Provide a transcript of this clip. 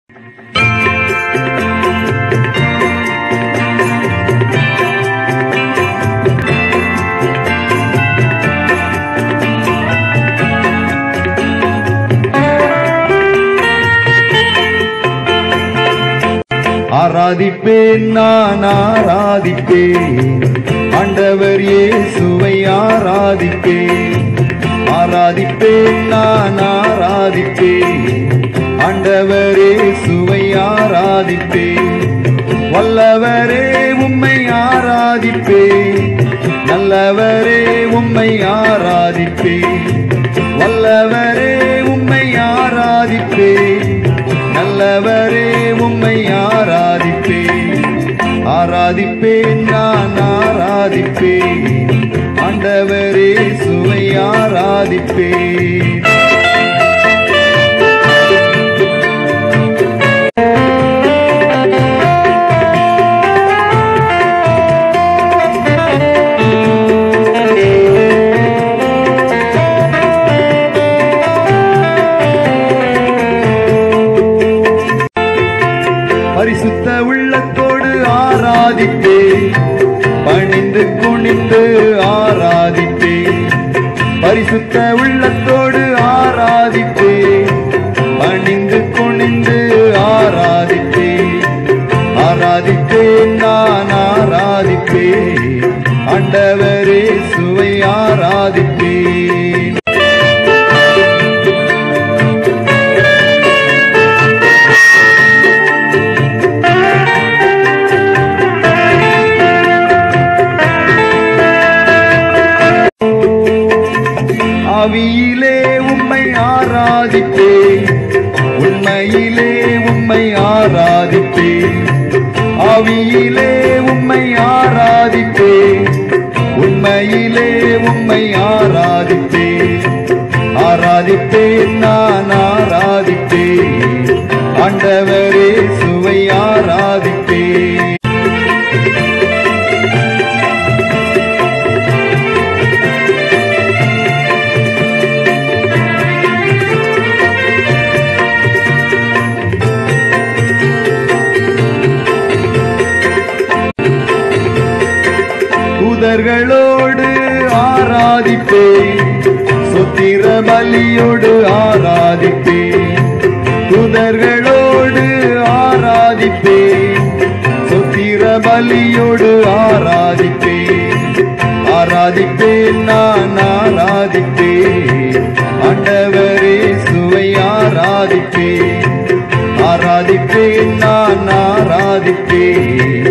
ஆராதிப்பேன் நான் ஆராதிப்பேன் ஆண்டவர் இயேசுவை ஆராதிப்பேன் ஆராதிப்பேன் நான் ஆராதிப்பேன் ஆண்டவர் இயேசுவை ஆராதிப்பேன் வல்லவரே உம்மை ஆராதிப்பேன் நல்லவரே உம்மை ஆராதிப்பேன் வல்லவரே உம்மை ஆராதிப்பேன் நல்லவரே உம்மை ஆராதிப்பேன் ஆராதிப்பேன் நான் ஆராதிப்பேன் ஆண்டவரே சுவை ஆராதிப்பேன் பரிசுத்த உள்ளத்தோடு ஆராதிப்பேன் பணிந்து குனிந்து ஆராதிப்பேன் பரிசுத்த உள்ளத்தோடு ஆராதிப்பேன் பணிந்து குனிந்து ஆராதிப்பேன் ஆராதிப்பேன் நான் ஆராதிப்பேன் ஆண்டவரே சுவை ஆராதிப்பேன் ஆவியிலே உம்மை ஆராதிப்பேன் உண்மையிலே உம்மை ஆராதிப்பேன் ஆவியிலே உம்மை ஆராதிப்பேன் உண்மையிலே உம்மை ஆராதிப்பேன் ஆராதிப்பேன் நான் ஆராதிப்பேன் ஆண்டவரே சுவை ஆராதிப்பேன் தூதர்களோடு ஆராதிப்பேன் சுத்திர பலியோடு ஆராதிப்பேன் தூதர்களோடு ஆராதிப்பேன் சுத்திர பலியோடு ஆராதிப்பேன் ஆராதிப்பேன் நான் ஆராதிப்பேன் ஆண்டவரே சுவை ஆராதிப்பேன் ஆராதிப்பேன் நான் ஆராதிப்பேன்